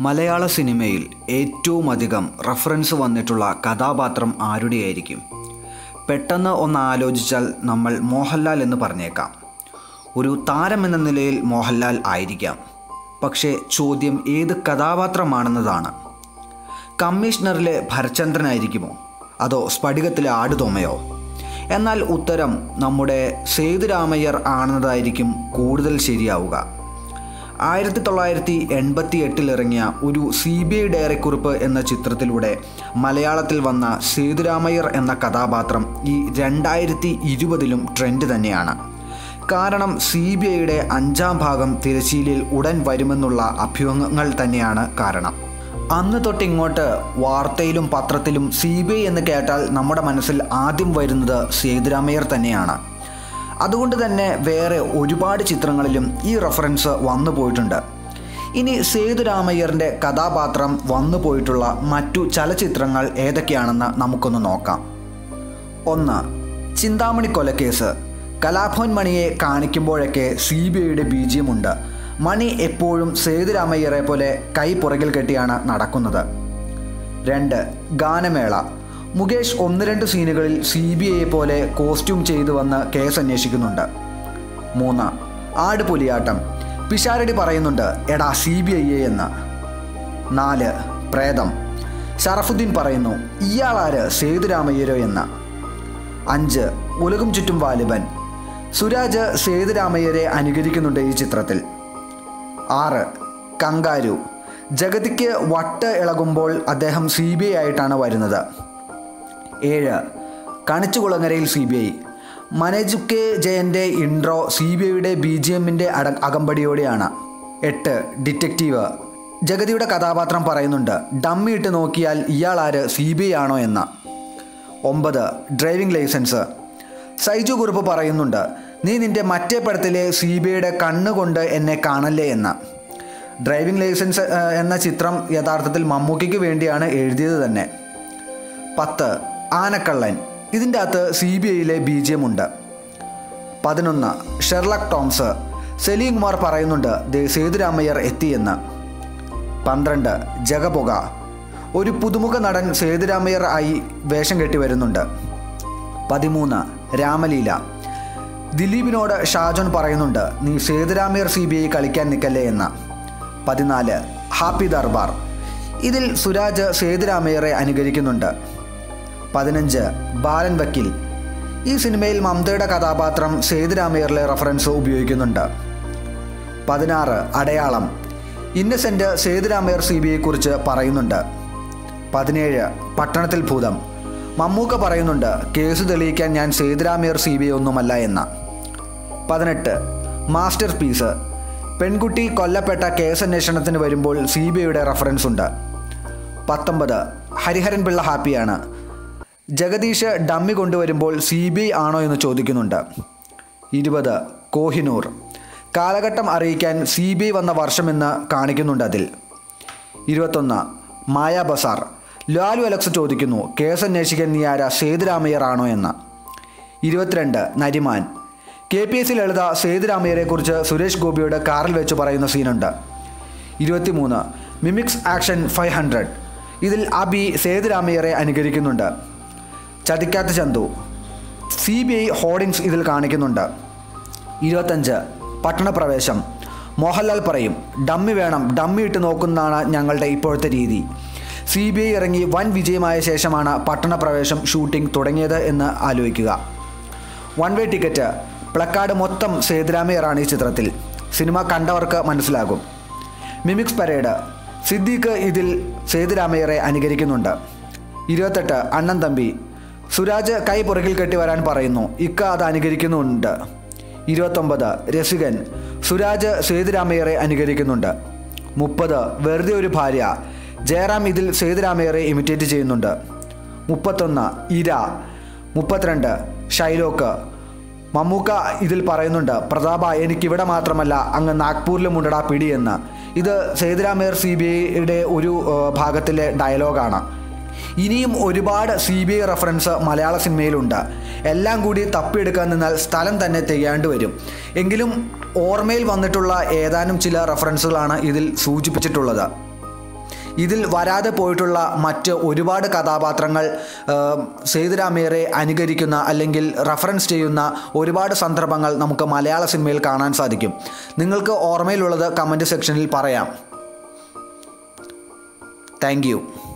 മലയാള സിനിമയിൽ ഏറ്റവും അധികം റഫറൻസ് വന്നിട്ടുള്ള കഥാപാത്രം ആരുടെയായിരിക്കും പെട്ടെന്ന് ഒന്ന് ആലോചിച്ചാൽ നമ്മൾ മോഹൻലാൽ എന്ന് പറഞ്ഞേക്കാം ഒരു താരം എന്ന നിലയിൽ മോഹൻലാൽ ആയിരിക്കാം പക്ഷേ ചോദ്യം ഏത് കഥാപാത്രമാണെന്നതാണ് കമ്മീഷണറിലെ ഭരചന്ദ്രനായിരിക്കുമോ അതോ സ്ഫടികത്തിലെ ആടുതൊമ്മയോ എന്നാൽ ഉത്തരം നമ്മുടെ സേതുരാമയ്യർ ആണെന്നതായിരിക്കും കൂടുതൽ ശരിയാവുക ആയിരത്തി തൊള്ളായിരത്തി എൺപത്തി എട്ടിൽ ഇറങ്ങിയ ഒരു സി ബി ഐ ഡയറിക്കുറിപ്പ് എന്ന ചിത്രത്തിലൂടെ മലയാളത്തിൽ വന്ന സേതുരാമയ്യർ എന്ന കഥാപാത്രം ഈ രണ്ടായിരത്തി ഇരുപതിലും ട്രെൻഡ് തന്നെയാണ് കാരണം സി ബി ഐയുടെ അഞ്ചാം ഭാഗം തിരശ്ശീലയിൽ ഉടൻ വരുമെന്നുള്ള അഭ്യൂഹങ്ങൾ തന്നെയാണ് കാരണം അന്ന് തൊട്ട് ഇങ്ങോട്ട് വാർത്തയിലും പത്രത്തിലും സി ബി ഐ എന്ന് കേട്ടാൽ നമ്മുടെ മനസ്സിൽ ആദ്യം വരുന്നത് സേതുരാമയ്യർ തന്നെയാണ് അതുകൊണ്ട് തന്നെ വേറെ ഒരുപാട് ചിത്രങ്ങളിലും ഈ റെഫറൻസ് വന്നു പോയിട്ടുണ്ട് ഇനി സേതുരാമയ്യറിൻ്റെ കഥാപാത്രം വന്നു പോയിട്ടുള്ള മറ്റു ചലച്ചിത്രങ്ങൾ ഏതൊക്കെയാണെന്ന് നമുക്കൊന്ന് നോക്കാം ഒന്ന് ചിന്താമണി കൊലക്കേസ് കലാഭവൻ മണിയെ കാണിക്കുമ്പോഴൊക്കെ സി ബി ഐയുടെ ബീജിയമുണ്ട് മണി എപ്പോഴും സേതുരാമയ്യരെ പോലെ കൈ പുറകിൽ കെട്ടിയാണ് നടക്കുന്നത് രണ്ട് ഗാനമേള മുകേഷ് ഒന്ന് രണ്ട് സീനുകളിൽ സി ബി ഐയെ പോലെ കോസ്റ്റ്യൂം ചെയ്തു വന്ന് കേസ് അന്വേഷിക്കുന്നുണ്ട് മൂന്ന് ആട് പുലിയാട്ടം പിഷാരടി പറയുന്നുണ്ട് എടാ സി ബി ഐ എന്ന് നാല് പ്രേതം ഷറഫുദ്ദീൻ പറയുന്നു ഇയാളാര് സേതുരാമയ്യരോ എന്ന് അഞ്ച് ഉലകും ചുറ്റും വാലിബൻ സുരാജ് സേതുരാമയ്യരെ അനുകരിക്കുന്നുണ്ട് ഈ ചിത്രത്തിൽ ആറ് കങ്കാരു ജഗതിക്ക് വട്ട് ഇളകുമ്പോൾ അദ്ദേഹം സി ബി ഐ ആയിട്ടാണ് വരുന്നത് ഏഴ് കണിച്ചുകുളങ്ങരയിൽ സി ബി ഐ മനേജ് കെ ജയൻ്റെ ഇൻട്രോ സി ബി ഐയുടെ ബി ജി എമ്മിൻ്റെ അട അകമ്പടിയോടെയാണ് എട്ട് ഡിറ്റക്റ്റീവ് ജഗതിയുടെ കഥാപാത്രം പറയുന്നുണ്ട് ഡമ്മി ഇട്ട് നോക്കിയാൽ ഇയാളാര് സി ബി ഐ ആണോ എന്ന് ഒമ്പത് ഡ്രൈവിംഗ് ലൈസൻസ് സൈജു കുറുപ്പ് പറയുന്നുണ്ട് നീ നിന്റെ മറ്റേ പടത്തിലെ സി ബി ഐയുടെ കണ്ണുകൊണ്ട് എന്നെ കാണല്ലേ എന്ന് ഡ്രൈവിംഗ് ലൈസൻസ് ഏഹ്, എന്ന ചിത്രം യഥാർത്ഥത്തിൽ മമ്മൂക്കിക്ക് വേണ്ടിയാണ് എഴുതിയത് തന്നെ പത്ത് ആനക്കള്ളൻ ഇതിൻ്റെ അകത്ത് സി ബി ഐയിലെ ബി ജി എം ഉണ്ട് പതിനൊന്ന് ഷെർലക് ടോംസ് സലീം കുമാർ പറയുന്നുണ്ട് ദേ സേതുരാമയ്യർ എത്തിയെന്ന് പന്ത്രണ്ട് ജഗപുക ഒരു പുതുമുഖ നടൻ സേതുരാമയ്യർ ആയി വേഷം കെട്ടി വരുന്നുണ്ട് പതിമൂന്ന് രാമലീല ദിലീപിനോട് ഷാജോൻ പറയുന്നുണ്ട് നീ സേതുരാമയ്യർ സി ബി ഐ കളിക്കാൻ നിൽക്കല്ലേ എന്ന് പതിനാല് ഹാപ്പി ദർബാർ ഇതിൽ സുരാജ് സേതുരാമയ്യറെ അനുകരിക്കുന്നുണ്ട് പതിനഞ്ച് ബാലൻ വക്കീൽ ഈ സിനിമയിൽ മമതയുടെ കഥാപാത്രം സേതുരാമയ്യറിലെ റെഫറൻസ് ഉപയോഗിക്കുന്നുണ്ട് പതിനാറ് അടയാളം ഇന്നസെൻ്റ് സേതുരാമയ്യർ സി ബി ഐയെക്കുറിച്ച് പറയുന്നുണ്ട് പതിനേഴ് പട്ടണത്തിൽ ഭൂതം മമ്മൂക്ക പറയുന്നുണ്ട് കേസ് തെളിയിക്കാൻ ഞാൻ സേതുരാമയ്യർ സി ബി ഐ ഒന്നുമല്ല എന്ന പതിനെട്ട് മാസ്റ്റർ പീസ് പെൺകുട്ടി കൊല്ലപ്പെട്ട കേസ് അന്വേഷണത്തിന് വരുമ്പോൾ സി ബി ഐയുടെ റെഫറൻസ് ഉണ്ട് പത്തൊമ്പത് ഹരിഹരൻ പിള്ള ഹാപ്പിയാണ് ജഗദീഷ് ഡമ്മി കൊണ്ടുവരുമ്പോൾ സി ബി ഐ ആണോ എന്ന് ചോദിക്കുന്നുണ്ട് ഇരുപത് കോഹിനൂർ കാലഘട്ടം അറിയിക്കാൻ സി ബി ഐ വന്ന വർഷമെന്ന് കാണിക്കുന്നുണ്ട് അതിൽ ഇരുപത്തൊന്ന് മായ ബസാർ ലാലു അലക്സ് ചോദിക്കുന്നു കേസ് അന്വേഷിക്കാൻ നീ ആരാ സേതുരാമയ്യർ ആണോ എന്ന് ഇരുപത്തിരണ്ട് Nariman K P S C Lalitha സേതുരാമയ്യരെക്കുറിച്ച് സുരേഷ് ഗോപിയോട് കാറിൽ വെച്ച് പറയുന്ന സീനുണ്ട് ഇരുപത്തിമൂന്ന് മിമിക്സ് ആക്ഷൻ ഫൈവ് ഹൺഡ്രഡ് ഇതിൽ അബി സേതുരാമയ്യരെ അനുകരിക്കുന്നുണ്ട് Chathikkatha Chanthu C B I hoardings ഇതിൽ കാണിക്കുന്നുണ്ട് ഇരുപത്തഞ്ച് പട്ടണപ്രവേശം മോഹൻലാൽ പറയും ഡമ്മി വേണം ഡമ്മി ഇട്ട് നോക്കുന്നതാണ് ഞങ്ങളുടെ ഇപ്പോഴത്തെ രീതി സി ബി ഐ ഇറങ്ങി വൻ വിജയമായ ശേഷമാണ് പട്ടണപ്രവേശം ഷൂട്ടിംഗ് തുടങ്ങിയത് എന്ന് ആലോചിക്കുക വൺ വേ ടിക്കറ്റ് പ്ലക്കാർഡ് മൊത്തം സേതുരാമയ്യറാണ് ഈ ചിത്രത്തിൽ സിനിമ കണ്ടവർക്ക് മനസ്സിലാകും മിമിക്സ് പരേഡ് സിദ്ദീഖ് ഇതിൽ സേതുരാമയ്യറെ അനുകരിക്കുന്നുണ്ട് ഇരുപത്തെട്ട് അണ്ണൻ തമ്പി സുരാജ് കൈ പുറകിൽ കെട്ടി വരാൻ പറയുന്നു ഇക്ക അത് അനുകരിക്കുന്നുണ്ട് ഇരുപത്തൊമ്പത് രസികൻ സുരാജ് സേതുരാമയ്യറെ അനുകരിക്കുന്നുണ്ട് മുപ്പത് വെറുതെ ഒരു ഭാര്യ ജയറാം ഇതിൽ സേതുരാമയ്യറെ ഇമിറ്റേറ്റ് ചെയ്യുന്നുണ്ട് മുപ്പത്തൊന്ന് ഇര മുപ്പത്തിരണ്ട് ഷൈലോക്ക് മമ്മൂക്ക ഇതിൽ പറയുന്നുണ്ട് പ്രതാപ എനിക്കിവിടെ മാത്രമല്ല അങ്ങ് നാഗ്പൂരിലും ഉണ്ടടാ പിടി എന്ന് ഇത് സേതുരാമയ്യർ സി ബി ഐയുടെ ഒരു ഏഹ്, ഭാഗത്തിലെ ഡയലോഗാണ് ഇനിയും ഒരുപാട് സി ബി ഐ റെഫറൻസ് മലയാള സിനിമയിലുണ്ട് എല്ലാം കൂടി തപ്പിയെടുക്കാൻ നിന്നാൽ സ്ഥലം തന്നെ തികയാണ്ട് വരും എങ്കിലും ഓർമ്മയിൽ വന്നിട്ടുള്ള ഏതാനും ചില റെഫറൻസുകളാണ് ഇതിൽ സൂചിപ്പിച്ചിട്ടുള്ളത് ഇതിൽ വരാതെ പോയിട്ടുള്ള മറ്റ് ഒരുപാട് കഥാപാത്രങ്ങൾ ആ, സേതുരാമയ്യരെ അനുകരിക്കുന്ന അല്ലെങ്കിൽ റഫറൻസ് ചെയ്യുന്ന ഒരുപാട് സന്ദർഭങ്ങൾ നമുക്ക് മലയാള സിനിമയിൽ കാണാൻ സാധിക്കും നിങ്ങൾക്ക് ഓർമ്മയിലുള്ളത് കമൻറ്റ് സെക്ഷനിൽ പറയാം താങ്ക് യു